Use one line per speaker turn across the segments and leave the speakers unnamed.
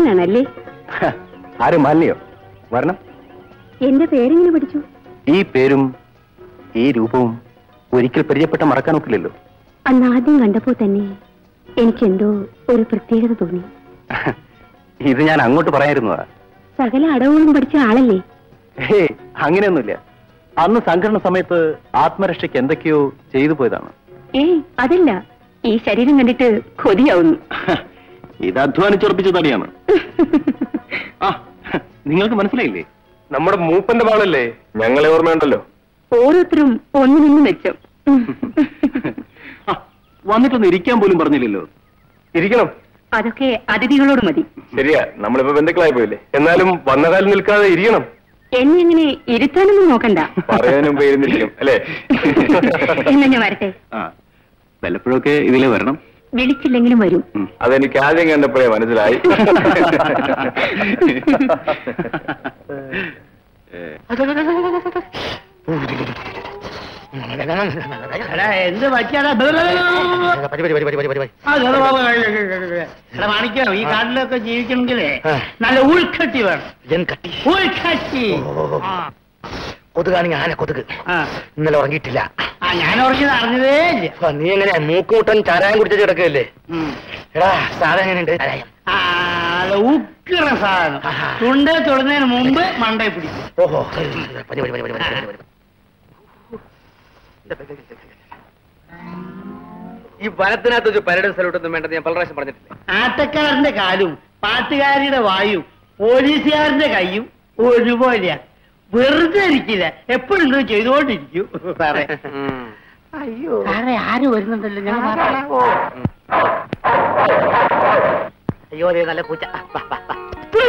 ശരീരനാണല്ലേ
ആര് മാലിന്യോ വരണം
എന്റെ പേരെങ്ങനെ പഠിച്ചു
ഈ പേരും ഈ രൂപവും ഒരിക്കൽ പരിചയപ്പെട്ട മറക്കാൻ ഒക്കില്ലല്ലോ
അന്ന് ആദ്യം കണ്ടപ്പോ തന്നെ എനിക്കെന്തോ ഒരു പ്രത്യേകത തോന്നി
ഇത് ഞാൻ അങ്ങോട്ട് പറയായിരുന്നതാ
സകല അടവുകളും പഠിച്ച ആളല്ലേ
ഹേ അങ്ങനെയൊന്നുമില്ല അന്ന് സംഘടന സമയത്ത് ആത്മരക്ഷയ്ക്ക് എന്തൊക്കെയോ ചെയ്തു പോയതാണ്
ഏയ് അതല്ല ഈ ശരീരം കണ്ടിട്ട് കൊതിയാവുന്നു
ഇത് അധ്വാനിച്ചുറപ്പിച്ച തടിയാണ് ആ നിങ്ങൾക്ക് മനസ്സിലായില്ലേ നമ്മുടെ മൂപ്പന്റെ പാളല്ലേ ഞങ്ങളെ ഓർമ്മയുണ്ടല്ലോ
ഓരോരുത്തരും ഒന്നിനൊന്നും മെച്ചം
ആ, വന്നിട്ടൊന്ന് ഇരിക്കാൻ പോലും പറഞ്ഞില്ലല്ലോ ഇരിക്കണം
അതൊക്കെ അതിഥികളോട് മതി
ശരിയാ നമ്മളിപ്പോ ബന്ധുക്കളായി പോയില്ലേ എന്നാലും വന്ന കാലം നിൽക്കാതെ ഇരിക്കണം
എന്നെ അങ്ങനെ ഇരുത്താനൊന്നും നോക്കണ്ട
പറയാനും പേരുന്നിരിക്കും അല്ലേ
എന്നാ ഞാൻ വരട്ടെ
ആ വല്ലപ്പോഴൊക്കെ ഇതിലെ വരണം
വിളിച്ചില്ലെങ്കിലും വരും
അതെനിക്ക് ആദ്യം കണ്ടപ്പോഴേ മനസ്സിലായി
എന്ത് പറ്റിയാടാ മാണിക്കോ ഈ കാട്ടിലൊക്കെ ജീവിക്കണമെങ്കിലേ നല്ല ഉൾക്കട്ടി വേണം ഉൾക്കട്ടി ആ.
കൊതുകാണെങ്കിൽ ആന കൊതുക്
ആ.
ഇന്നലെ ഉറങ്ങിയിട്ടില്ല
ആ ഞാൻ ഉറങ്ങിയത് അറിഞ്ഞതേ ഇല്ല
ആ, നീ എങ്ങനെയാ മൂക്കുമുട്ടൻ ചാരായം കുടിച്ചു കിടക്കല്ലേ
ഉം.
എടാ സാധനം എങ്ങനെയുണ്ട് ചാരായം
ആ, അത് ഉക്കിറ സാധനം
ആഹാ.
ചുണ്ടേ തൊടുന്നതിന് മുമ്പ് മണ്ടയിൽ പിടിക്കും
ഓഹോ പനി പനി പനി പനി പനി പനി ഈ വനത്തിനകത്ത് ഒരു പരടും സ്ഥലത്തൊന്നും വേണ്ടെന്ന് ഞാൻ പല പ്രാവശ്യം പറഞ്ഞിട്ടില്ലേ
ആട്ടക്കാരന്റെ കാലും പാട്ടുകാരിയുടെ വായും പോലീസുകാരന്റെ കൈയും ഒരുപോലെയാ വെറുതെ ഇരിക്കില്ല എപ്പോഴും ഇത് ചെയ്തുകൊണ്ടിരിക്കും സാറേ
അയ്യോ
സാറേ ആര് വരുന്നുണ്ടല്ലോ ഞാൻ
അയ്യോ അതേ നല്ല പൂച്ച ആ, വാ, വാ, വാ.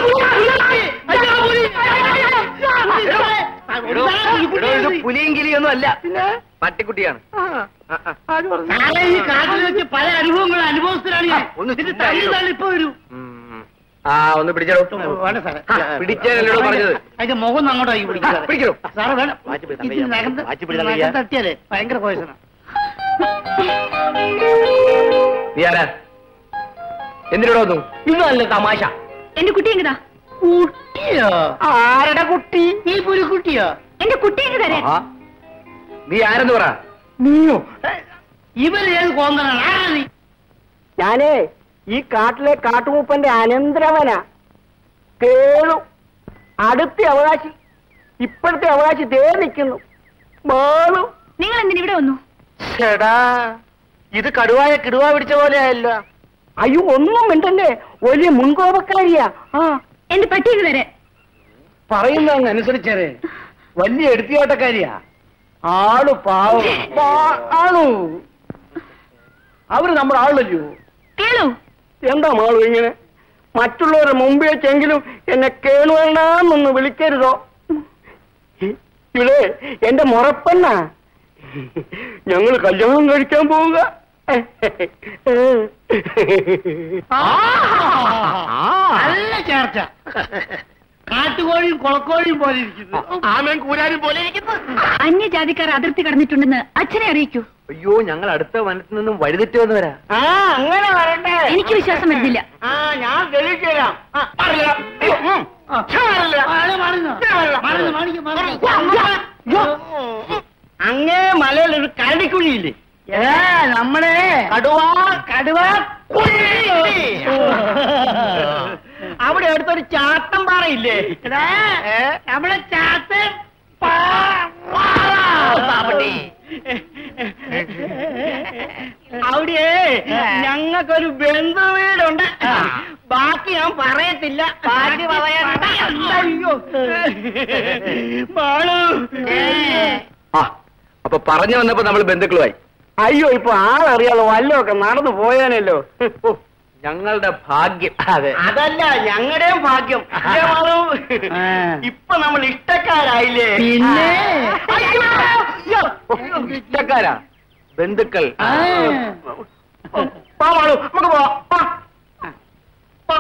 എടോ, എടോ, ഇത് പുലിയും കിളിയൊന്നും അല്ല പട്ടിക്കുട്ടിയാണ് ആ, ആ.
സാറേ ഈ കാട്ടിൽ വെച്ച് പല അനുഭവങ്ങളും അനുഭവത്തിലാണ് ഞാൻ
ഒന്ന്
ഇത് തള്ളി തള്ളി ഇപ്പൊ വരൂ
ഉം. ആ ഒന്ന് പിടിച്ചോ
വേണ്ട സാറേ
പിടിച്ചാലല്ലോ പറഞ്ഞത്
അതിന്റെ മുഖം ഒന്ന് അങ്ങോട്ടാക്കി പിടിക്കും സാറേ.
പിടിക്കണോ?
സാറേ വേണം
മാറ്റി പിടിക്കാൻ
ഇത്
വയ്യ.
നഖം ത-
മാറ്റി പിടിക്കാൻ
നഖം
വയ്യ.
തട്ടിയാലേ ഭയങ്കര പോയസനാ
നീ ആരാ എന്തിനോട് വന്നു ഇതല്ല തമാശ
എന്റെ കുട്ടി എങ്ങതാ
കുട്ടിയോ
ആരുടെ കുട്ടി
നീ പുലിക്കുട്ടിയോ
എന്റെ കുട്ടി എങ്ങ തരാൻ
ആ. നീ ആരെന്ന് പറ
നീയോ ഇവൻ ഏത് കോന്തനാണ് ആരാ നീ
ഞാനേ ഈ കാട്ടിലെ കാട്ടുമൂപ്പന്റെ അനന്തരവനാ കേളു അടുത്ത അവകാശി ഇപ്പോഴത്തെ അവകാശി തേ നിൽക്കുന്നു മാളു
നിങ്ങൾ എന്തിനാ ഇവിടെ വന്നു
ചേടാ ഇത് കടുവായ കിടുവ പിടിച്ച പോലെ ആയല്ലോ
അയ്യോ ഒന്നും മിണ്ടല്ലേ വലിയ മുൻകോപക്കാരിയാ ആ
എന്റെ പട്ടി എങ്ങ തരാൻ
പറയുന്നതങ്ങ് അനുസരിച്ചേ വലിയ എടുത്തിയോട്ടക്കാരിയാ ആള് പാവം
പാ- ആണു
അവര് നമ്മുടെ ആളല്ലോ
കേളു
എന്താ മാളു ഇങ്ങനെ മറ്റുള്ളവരുടെ മുമ്പ് വെച്ചെങ്കിലും എന്നെ കേളുവേണ്ടെന്നൊന്ന് വിളിക്കരുതോ ഇവിടെ എന്റെ മുറപ്പെണ്ണ ഞങ്ങൾ കല്യാണം കഴിക്കാൻ പോവുക
നല്ല ചേർച്ച കാട്ടുകോഴിയും കുളക്കോഴിയും പോലെ ഇരിക്കുന്നു
ആമയും കൂരാനും പോലെ ഇരിക്കുന്നു
അന്യജാതിക്കാർ അതിർത്തി കടന്നിട്ടുണ്ടെന്ന് അച്ഛനെ അറിയിക്കൂ
അയ്യോ ഞങ്ങൾ അടുത്ത വനത്തിൽ നിന്നും വഴിതെറ്റി വന്നവരാ
ആ അങ്ങനെ വരട്ടെ
എനിക്ക് വിശ്വാസം വരുന്നില്ല
ആ ഞാൻ തെളിയിച്ചു തരാം ആ, അറിയില്ല. ഉം. ഛെ, അറിയില്ല.
ആള് മറിഞ്ഞോ? മറിഞ്ഞു, മറിഞ്ഞു, മറിഞ്ഞു.
അയ്യോ. അങ്ങേ മലയിൽ ഒരു കരടിക്കുഴിയില്ലേ
ഏ നമ്മുടെ
കടുവ കടുവ കുഴി. അവിടെ അടുത്തൊരു ചാത്തം പാറയില്ലേ
എടാ,
ഏ?
നമ്മുടെ ചാത്തൻ പാ-
പാവട്ടി. അവിടെ ഞങ്ങൾക്കൊരു ബന്ധു വീടുണ്ട് ബാക്കി ഞാൻ പറയത്തില്ല ബാക്കി പറയണ്ട അയ്യോ മാളു
ആ അപ്പൊ പറഞ്ഞു വന്നപ്പോ നമ്മൾ ബന്ധുക്കളുമായി
അയ്യോ ഇപ്പൊ ആളറിയാലോ വല്ലതൊക്കെ നടന്നു പോയാനല്ലോ
ഓ, ഞങ്ങളുടെ ഭാഗ്യം അതെ
അതല്ല ഞങ്ങളുടെയും ഭാഗ്യം ഇല്ലേ മാളു?
ആ.
ഇപ്പൊ നമ്മൾ ഇഷ്ടക്കാരായില്ലേ
പിന്നെ?
അയ്യോ, അയ്യോ.
ഇഷ്ടക്കാരാ ബന്ധുക്കൾ
ആ.
വാ മാളു നമുക്ക് പോവാം വാ. വാ.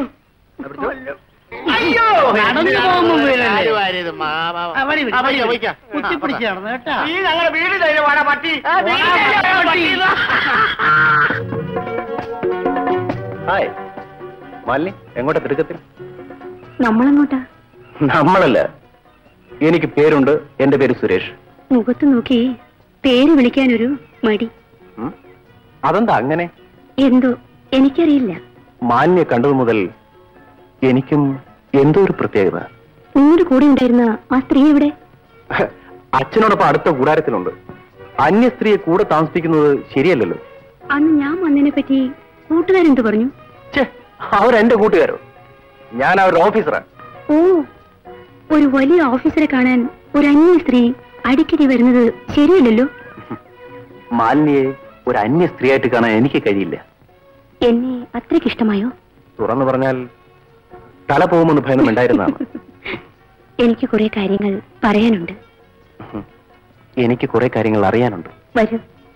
അയ്യോ
നടന്നു പോകുമ്പോ വീഴല്ലേ?
ആര് വാരിയത്? മാ, മാ, മാ.
ആ, വരി, വരി,
ആ,
വരി,
പോയിക്കോ,
വരി.
പോയിക്കോ.
കുത്തി
ആ,
പിടിച്ച് നടന്നു കേട്ടാ
നീ ഞങ്ങളുടെ വീട് തരും വാടാ പട്ടി
വാടാ, പട്ടി.
ഹായ് മാലിനി എങ്ങോട്ടാ തിടുക്കത്തിൽ
നമ്മളെങ്ങോട്ടാ
നമ്മളല്ല എനിക്ക് പേരുണ്ട് എന്റെ പേര് സുരേഷ്
മുഖത്ത് നോക്കി പേര് വിളിക്കാനൊരു മടി
ഉം? അതെന്താ അങ്ങനെ
എന്തോ എനിക്കറിയില്ല
മാന്യ കണ്ടതു മുതൽ എനിക്കും എന്തോ ഒരു പ്രത്യേകത
നിങ്ങളുടെ കൂടെ ഉണ്ടായിരുന്ന ആ സ്ത്രീ എവിടെ
അച്ഛനോടൊപ്പം അടുത്ത കൂടാരത്തിലുണ്ട് അന്യ സ്ത്രീയെ കൂടെ താമസിപ്പിക്കുന്നത് ശരിയല്ലല്ലോ
അന്ന് ഞാൻ വന്നതിനെ പറ്റി കൂട്ടുകാരെന്ത് പറഞ്ഞു
ഛേ അവരെന്റെ കൂട്ടുകാരോ ഞാൻ അവരുടെ ഓഫീസറാ
ഓ ഒരു വലിയ ഓഫീസറെ കാണാൻ ഒരു അന്യ സ്ത്രീ അടിക്കടി വരുന്നത് ശരിയല്ലല്ലോ
മാലിന്യെ ഒരു അന്യ സ്ത്രീയായിട്ട് കാണാൻ എനിക്ക് കഴിയില്ല
എന്നെ അത്രയ്ക്ക് ഇഷ്ടമായോ
തുറന്നു പറഞ്ഞാൽ തല പോകുമെന്ന് ഭയം ഉണ്ടായിരുന്നതാണ്
എനിക്ക് കുറെ കാര്യങ്ങൾ പറയാനുണ്ട്
എനിക്ക് കുറെ കാര്യങ്ങൾ അറിയാനുണ്ട്
വരൂ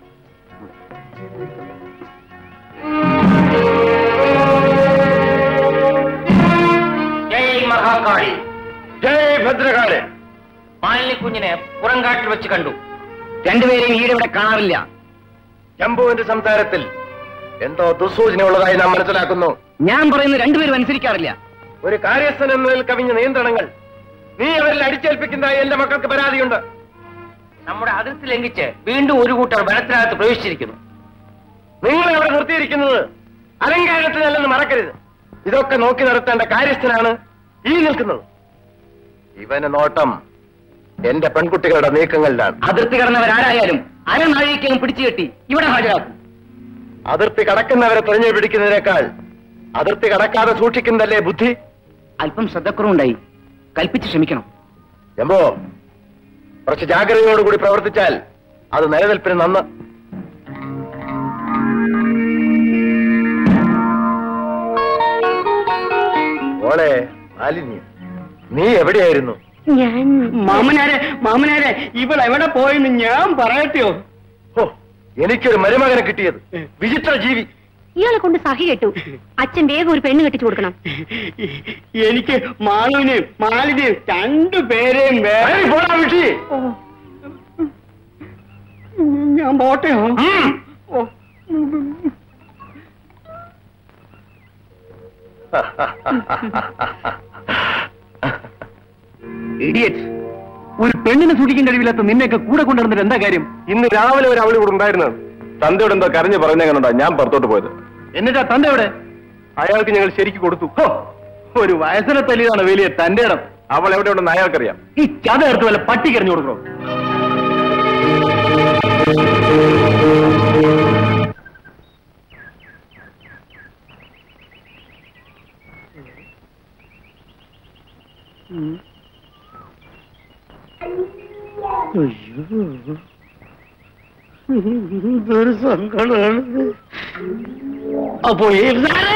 ജയ് മഹാകാളി
ജയ് ഭദ്രകാളി
മാലിന്യക്കുഞ്ഞിനെ പുറങ്കാട്ടിൽ വെച്ച് കണ്ടു
രണ്ടുപേരെയും ഈടെ ഇവിടെ കാണാറില്ല
ജംബുവിന്റെ സംസാരത്തിൽ എന്തോ ദുസൂചന ഉള്ളതായി നാം മനസ്സിലാക്കുന്നു
ഞാൻ പറയുന്നത് രണ്ടുപേരും അനുസരിക്കാറില്ല
ഒരു കാര്യസ്ഥൻ എന്നതിൽ കവിഞ്ഞ നിയന്ത്രണങ്ങൾ നീ അവരിൽ അടിച്ചേൽപ്പിക്കുന്നതായി എന്റെ മക്കൾക്ക് പരാതിയുണ്ട്
നമ്മുടെ അതിർത്തി ലംഘിച്ച് വീണ്ടും ഒരു കൂട്ടർ വനത്തിനകത്ത് പ്രവേശിച്ചിരിക്കുന്നു
നിങ്ങൾ അവിടെ നിർത്തിയിരിക്കുന്നത് അലങ്കാരത്തിനല്ലെന്ന് മറക്കരുത് ഇതൊക്കെ നോക്കി നടത്തേണ്ട കാര്യസ്ഥനാണ് ഈ നിൽക്കുന്നത് ഇവന് നോട്ടം എന്റെ പെൺകുട്ടികളുടെ നീക്കങ്ങളിലാണ്
അതിർത്തി കടന്നവരാരായാലും അരനാഴികയ്ക്കകം പിടിച്ചു കെട്ടി ഇവിടെ ഹാജരാക്കും
അതിർത്തി കടക്കുന്നവരെ തെരഞ്ഞു പിടിക്കുന്നതിനേക്കാൾ അതിർത്തി കടക്കാതെ സൂക്ഷിക്കുന്നതല്ലേ ബുദ്ധി
അല്പം ശ്രദ്ധക്കുറവുണ്ടായി കൽപ്പിച്ച് ക്ഷമിക്കണം
ജമ്പോ കുറച്ച് ജാഗ്രതയോടുകൂടി പ്രവർത്തിച്ചാൽ അത് നിലനിൽപ്പിന് നന്ന് മോളെ മാലിന്യം നീ എവിടെയായിരുന്നു
ഞാൻ
മാമനാരെ മാമനാരെ ഇവൾ എവിടെ പോയെന്ന് ഞാൻ പറയട്ടെയോ
ഓ എനിക്കൊരു മരുമകനെ കിട്ടിയത് വിചിത്ര ജീവി
ഇയാളെ കൊണ്ട് സഹി കെട്ടു അച്ഛൻ വേഗം ഒരു പെണ്ണ് കെട്ടിച്ചു കൊടുക്കണം
എനിക്ക് മാളുവിനെയും മാലിനെയും രണ്ടു പേരെയും
കയറി പോടാ വിഷി
ഞാൻ പോട്ടെയോ ഓ.
ഇഡിയറ്റ് ഒരു പെണ്ണിനെ സൂക്ഷിക്കാൻ കഴിവില്ലാത്ത നിന്നെയൊക്കെ കൂടെ കൊണ്ടുവന്നിട്ട് എന്താ കാര്യം
ഇന്ന് രാവിലെ ഒരു അവളി കൂടെ ഉണ്ടായിരുന്നു തന്തയോട് എന്തോ കരഞ്ഞു പറഞ്ഞെങ്ങനുണ്ടാ ഞാൻ പുറത്തോട്ട് പോയത്
എന്നിട്ടാ തന്റെ എവിടെ
അയാൾക്ക് ഞങ്ങൾ ശരിക്ക് കൊടുത്തു
ഹോ, ഒരു വയസ്സിനെ തല്ലിയതാണ് വലിയ തന്റെ ഇടം
അവൾ എവിടെ ഉണ്ടെന്ന് അയാൾക്കറിയാം
ഈ ചത എടുത്ത് വല്ല പട്ടിക്കറിഞ്ഞു കൊടുക്കണോ
എന്തൊരു സങ്കടമാണ് അപ്പോ ഈ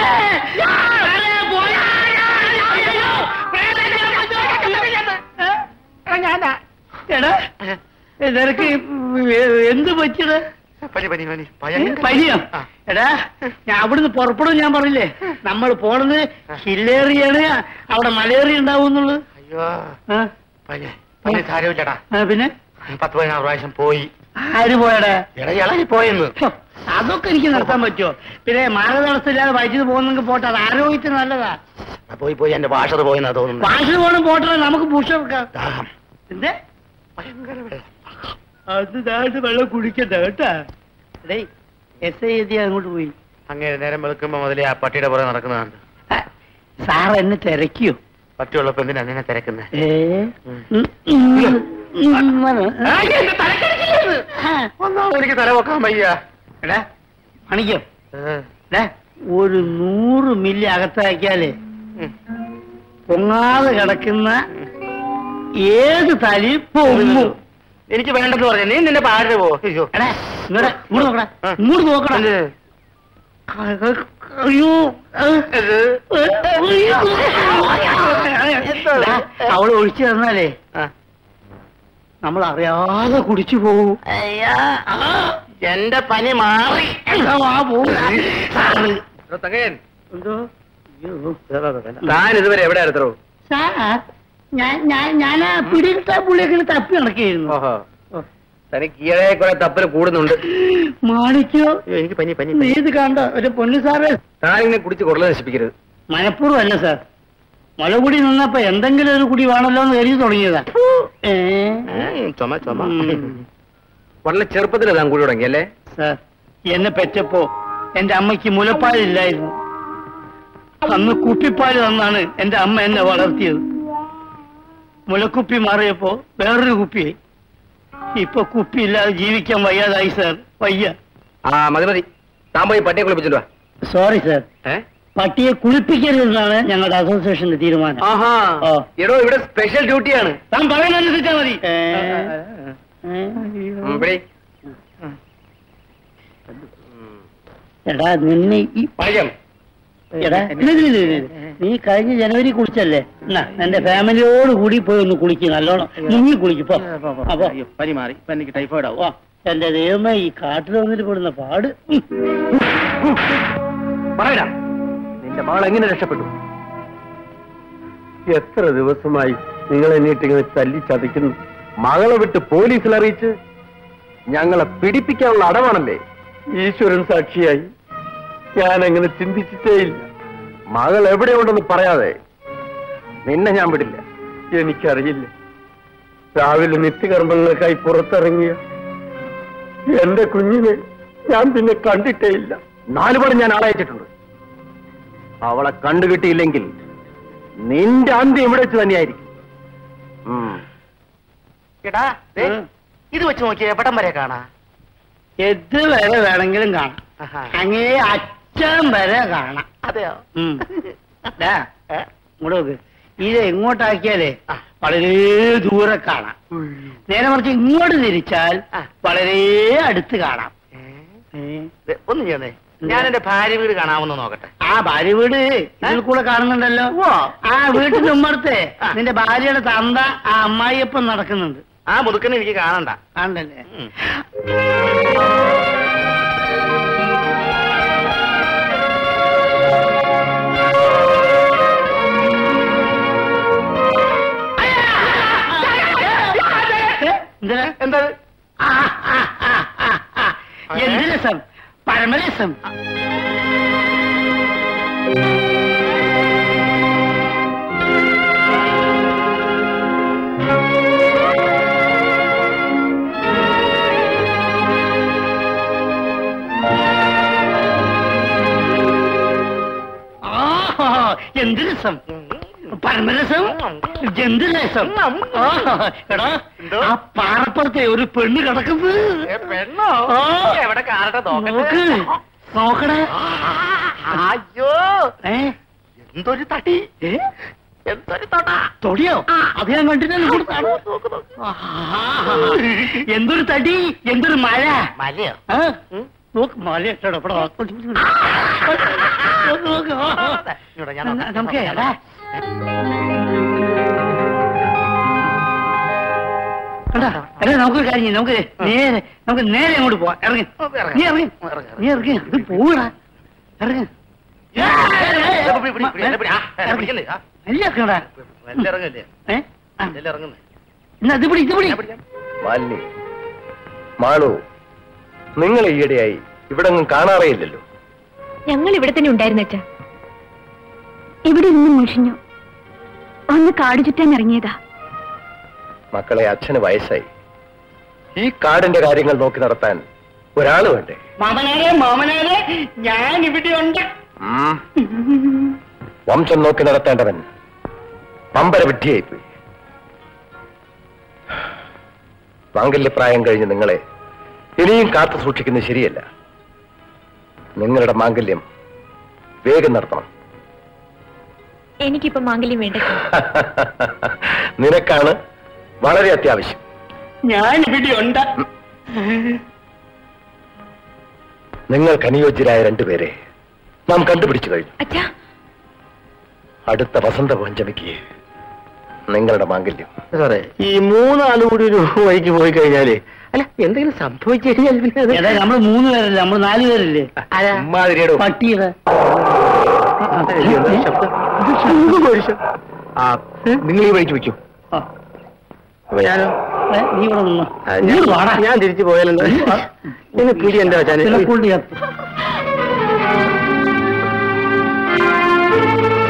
എടാ നിനക്ക് എന്ത് പറ്റിയത് പനിയോ എടാ ഞാൻ അവിടുന്ന് പുറപ്പെടും ഞാൻ പറഞ്ഞില്ലേ നമ്മൾ പോണത് ഹില്ലേറിയാണ് അവിടെ മലേറിയ ഉണ്ടാവും എന്നുള്ളത്
അയ്യോ
ആ?
പനി പനി സാരമില്ലടാ
ആ, പിന്നെ
പത്ത് പതിനാറ് പ്രാവശ്യം പോയി
ആര് പോയടാ
ഇളകി പോയെന്ന്
ഹോ, അതൊക്കെ എനിക്ക് നടത്താൻ പറ്റുമോ പിന്നെ മാർഗതടസ്സമില്ലാതെ വൈദ്യുതി പോകുന്നെങ്കിൽ പോട്ടെ അത് ആരോഗ്യത്തിന് നല്ലതാ
പോയി പോയി എന്റെ ഭാഷ പോയെന്നാ തോന്നുന്നു
വാശി പോകണം പോട്ടെ നമുക്ക് പുഷ വെക്കാം
ദാഹം
എന്തേ
ഭയങ്കര വെള്ളം.
അത് ദാണ്ട് വെള്ളം കുടിക്കണ്ട കേട്ടാ ഡേയ് എസ് ഐ എത്തി അങ്ങോട്ട് പോയി
അങ്ങനെ നേരം വെളുക്കുമ്പോ മുതലേ ആ പട്ടിയുടെ പുറകെ നടക്കുന്നതാണ്
ആ, സാർ എന്നെ തിരക്കിയോ
പട്ടിയുള്ളപ്പോ എന്തിനാ നിന്നെ തിരക്കുന്നത്
ഏ ഉം, ഉം, ഉം, വരൂ. ആ,
ഒന്നാമത് എനിക്ക് തല വെക്കാൻ വയ്യ
എടാ മണിക്കോ ഡാ, ഒരു നൂറ് മില്ലി അകത്താക്കിയാലേ പൊങ്ങാതെ കിടക്കുന്ന ഏത് തലി പൊങ്ങും
എനിക്ക് വേണ്ടെന്ന് പറഞ്ഞു നീ നിന്റെ പാടിന് പോ അയ്യോ
എടാ ഇങ്ങോട്ട് ഇങ്ങോട്ട് നോക്കടാ
ആ.
ഇങ്ങോട്ട് നോക്കടാ
എന്ത്?
അയ്യോ എടാ, അവള് ഒഴിച്ചു തന്നാലേ
ആ.
നമ്മൾ അറിയാതെ കുടിച്ചു പോകും
എന്റെ പനി മാറി
എടാ, വാ, പോവും. സാറ്.
തങ്ങയൻ
എന്തോ അയ്യോ.
താൻ ഇതുവരെ എവിടെ എടുത്തോ
സാർ ഞാൻ ഞാൻ ഞാൻ ആ പിടികിട്ട പുള്ളിയൊക്കെ തപ്പി നടക്കുകയായിരുന്നു
ഓഹോ തനിക്ക് ഈയിടെ കുറെ തപ്പല് കൂടുന്നുണ്ട്
മാണിക്കോ
അയ്യോ, എനിക്ക് പനി പനി
നീ ഇത് കണ്ട ഒരു പൊന്നു സാറ്
താനിങ്ങനെ കുടിച്ച് കുറല നശിപ്പിക്കരുത്
മനഃപൂർവ്വം അല്ല സാർ മുലകുടി നിന്നപ്പോ എന്തെങ്കിലും ഒരു കുടി വേണമല്ലോ എന്ന് കരുതി തുടങ്ങിയതാ ഏ?
ചുമ ചുമ
ഉം.
വളരെ ചെറുപ്പത്തിൽ താൻ കൂടി തുടങ്ങി അല്ലേ
സാർ എന്നെ പെറ്റപ്പോ എന്റെ അമ്മയ്ക്ക് മുലപ്പാലില്ലായിരുന്നു അന്ന് കുപ്പിപ്പാൽ തന്നാണ് എന്റെ അമ്മ എന്നെ വളർത്തിയത് മുലക്കുപ്പി മാറിയപ്പോ വേറൊരു കുപ്പിയായി ഇപ്പൊ കുപ്പി ഇല്ലാതെ ജീവിക്കാൻ വയ്യാതായി സാർ വയ്യ
ആ മതി മതി താൻ പോയി പട്ടിയെ കുളിപ്പിച്ചിട്ട് വാ
സോറി സാർ
ഏ?
പട്ടിയെ കുളിപ്പിക്കരുതെന്നാണ് ഞങ്ങളുടെ അസോസിയേഷന്റെ തീരുമാനം
ആഹാ
ഓ.
എടോ ഇവിടെ സ്പെഷ്യൽ ഡ്യൂട്ടിയാണ്
താൻ പറയുന്നതനുസരിച്ചാ മതി ഏ?
ഉം, ഇവിടെ.
എടാ നിന്നെ ഈ
പഴം
എടാ ഇല്ല, ഇല്ല, ഇല്ല, ഇല്ല. നീ കഴിഞ്ഞ ജനുവരി കുളിച്ചല്ലേ എന്നാ എന്റെ ഫാമിലിയോട് കൂടി പോയി ഒന്ന് കുളിക്ക് നല്ലോണം മുങ്ങി കുളിക്ക് പോ അപ്പൊ
പനി മാറി ഇപ്പൊ എനിക്ക് ടൈഫോയിഡ് ആവും
ഓ എന്റെ ദൈവമേ ഈ കാട്ടിൽ വന്നിട്ട് പെടുന്ന പാട്
പറയടാ
നിന്റെ മകൾ എങ്ങനെ രക്ഷപ്പെട്ടു
എത്ര ദിവസമായി നിങ്ങൾ എന്നിട്ട് ഇങ്ങനെ തല്ലി ചതയ്ക്കുന്നു മകളെ വിട്ട് പോലീസിൽ അറിയിച്ച്
ഞങ്ങളെ പിടിപ്പിക്കാനുള്ള അടവാണല്ലേ
ഈശ്വരൻ സാക്ഷിയായി ഞാൻ അങ്ങനെ ചിന്തിച്ചിട്ടേയില്ല
മകൾ എവിടെയുണ്ടെന്ന് പറയാതെ നിന്നെ ഞാൻ വിടില്ല
എനിക്കറിയില്ല രാവിലെ നിത്യകർമ്മങ്ങൾക്കായി പുറത്തിറങ്ങിയ എന്റെ കുഞ്ഞിനെ ഞാൻ പിന്നെ കണ്ടിട്ടേയില്ല
നാലുപാട് ഞാൻ ആളയച്ചിട്ടുണ്ട് അവളെ കണ്ടുകിട്ടിയില്ലെങ്കിൽ നിന്റെ അന്ത്യം ഇവിടെ വെച്ച് തന്നെയായിരിക്കും ഉം.
എടാ ദേ, ഇത് വെച്ച് നോക്കിയ എവിടം വരെ കാണാ
എത് വരെ വേണമെങ്കിലും കാണാം അങ്ങേ അച്ഛൻ വരെ കാണാം
അതെയോ
ഉം. ദാ, ഇങ്ങോട്ട് നോക്ക് ഇത് എങ്ങോട്ടാക്കിയാലേ വളരെ ദൂരെ കാണാം നേരെ മറിച്ച് ഇങ്ങോട്ട് തിരിച്ചാൽ വളരെ അടുത്ത് കാണാം ഏ?
ദേ, ഒന്ന് ചെയ്യുന്നേ ഞാൻ എന്റെ ഭാര്യ വീട് കാണാമെന്ന് നോക്കട്ടെ
ആ ഭാര്യ വീട് ഇതിൽ കൂടെ കാണുന്നുണ്ടല്ലോ ആ വീട്ടിന്റെ ഉമ്മർത്തെ നിന്റെ ഭാര്യയുടെ തന്ത ആ അമ്മായിയപ്പം നടക്കുന്നുണ്ട്
ആ മുതുക്കനെ എനിക്ക് കാണണ്ട
കാണണ്ടല്ലേ
ഉം.
ഏ? എന്തിനാ
എന്താ
ആ, ആ, ആ, ആ, ആ. എന്ത് രസം പരമരസം ആ, എന്ത് രസം പരമരസം എന്ത് രസം ആ, എടാ
എന്തോ?
ആ പാറപ്പുറത്തെ ഒരു പെണ്ണ് കിടക്കുന്നത്
ഏ, പെണ്ണോ
ആ.
എവിടെ കാണട്ടെ
നോക്ക്
നോക്കട്ടെ
നോക്കണേ
അയ്യോ
ഏ
എന്തൊരു തടി എന്തൊരു തൊട
തൊടിയോ അത് ഞാൻ കണ്ടില്ലല്ലോ ആ, എന്തൊരു തടി എന്തൊരു മഴ
മലയോ
ആ? നോക്ക് മല ഇട്ടോ ഇവിടെ നോക്ക്. നോക്ക്, നോക്ക്.
ഇവിടെ ഞാൻ
ന-
നോക്കാം.
നമുക്ക് എടാ കണ്ടാ എടാ നമുക്കൊരു കാര്യം ചെയ്യാം. നമുക്ക് നേരെ നമുക്ക് നേരെ അങ്ങോട്ട് പോവാം ഇറങ്ങി നീ ഇറങ്ങി നീ ഇറങ്ങി ഇത് പോവടാ ഇറങ്ങി
ഇതൊക്കെ പിടി, പിടി, പിടി, എന്നെ പിടി. ആ, എന്നെ പിടിക്കല്ലേ? ആ,
നല്ല ഇറക്കണടാ
മെല്ലെ ഇറങ്ങല്ലേ
ഏ ആ.
മെല്ലെ ഇറങ്ങുന്നേ
എന്നാ ഇത് പിടി ഇത് പിടി
ഞാൻ പിടിക്കാം.
മാലിനി മാളു നിങ്ങൾ ഈയിടെയായി ഇവിടെ ഒന്നും കാണാറേയില്ലല്ലോ
ഞങ്ങൾ ഇവിടെ തന്നെ ഉണ്ടായിരുന്നു അച്ഛാ ഇവിടെ നിന്ന് മുഷിഞ്ഞു ഒന്ന് കാട് ചുറ്റാൻ ഇറങ്ങിയതാ
മക്കളെ അച്ഛന് വയസ്സായി ഈ കാടിന്റെ കാര്യങ്ങൾ നോക്കി നടത്താൻ ഒരാൾ വേണ്ടേ
മാമനാരെ മാമനാരെ ഞാൻ ഇവിടെ ഉണ്ട്
ഉം. വംശം നോക്കി നടത്തേണ്ടവൻ പമ്പര വിഡ്ഢിയായിപ്പോയി മാംഗല്യപ്രായം കഴിഞ്ഞ് നിങ്ങളെ ഇനിയും കാത്തു സൂക്ഷിക്കുന്നത് ശരിയല്ല നിങ്ങളുടെ മാംഗല്യം വേഗം നടത്തണം
എനിക്കിപ്പോ മാംഗല്യം വേണ്ട
നിനക്കാണ് വളരെ അത്യാവശ്യം
ഞാൻ ഇവിടെ ഉണ്ട്
നിങ്ങൾക്ക് അനുയോജ്യരായ രണ്ടുപേരെ നാം കണ്ടുപിടിച്ചു കഴിഞ്ഞു
അച്ഛാ
അടുത്ത വസന്ത പഞ്ചമിക്ക് നിങ്ങളുടെ മാംഗല്യം
സാറേ ഈ മൂന്നാള് കൂടി ഒരു വഴിക്ക് പോയി കഴിഞ്ഞാല് അല്ല എന്തെങ്കിലും സംഭവിച്ചു കഴിഞ്ഞാൽ പിന്നെ അത്
എടാ നമ്മള് മൂന്ന് പേരല്ലേ നമ്മള് നാല് പേരല്ലേ
ഉമ്മാതിരിയുടെ
പട്ടിയത്
എന്താ ശബ്ദം? ഇത് ശംഖും കോഴിശം.
ആ നിങ്ങൾ ഈ വഴിക്ക് വയ്ക്കൂ
അപ്പൊ ഞാനോ
നീ ഇവിടെ നിന്നോ
ആ,
നീ
ഞാൻ-
വാടാ.
ഞാൻ തിരിച്ചു പോയാലെന്താ ഇന്ന് പിടി എന്റെ വച്ചാനെ
ചിലപ്പോൾ ഞാൻ-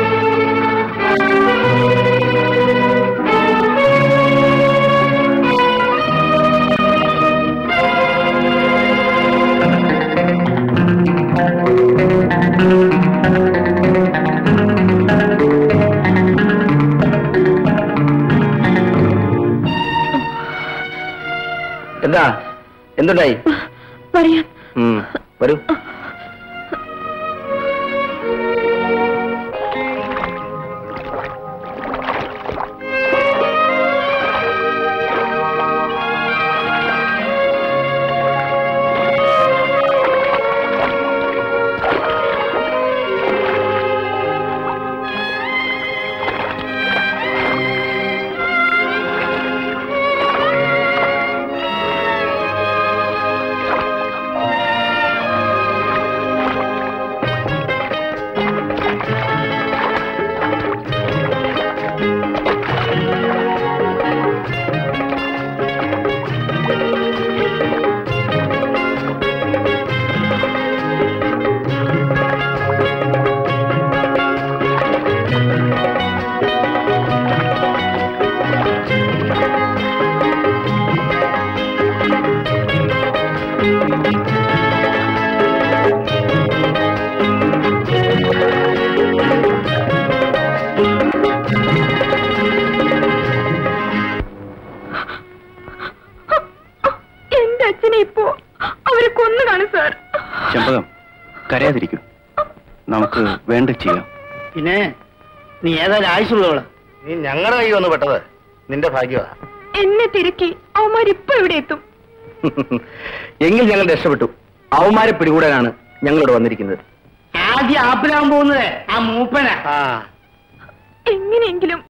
എന്താ എന്തുണ്ടായി
പറയാം
ഉം, വരൂ
എന്റെ അച്ഛനെ ഇപ്പോ അവരെ കൊന്നു കാണും സാർ
ചെമ്പകം കരയാതിരിക്കും നമുക്ക് വേണ്ട ചെയ്യാം
പിന്നെ നീ ഏതായാലും ആയുസുള്ളവളാ
നീ ഞങ്ങളുടെ കൈ വന്ന് പെട്ടത് നിന്റെ ഭാഗ്യമാ
എന്നെ തിരക്കി അവന്മാരിപ്പോ എവിടെ എത്തും
എങ്കിൽ ഞങ്ങൾ രക്ഷപ്പെട്ടു അവന്മാരെ പിടികൂടാനാണ് ഞങ്ങളിവിടെ വന്നിരിക്കുന്നത്
ആദ്യം ആപ്പിലാൻ പോകുന്നത് ആ മൂപ്പനാ
ആ
എങ്ങനെയെങ്കിലും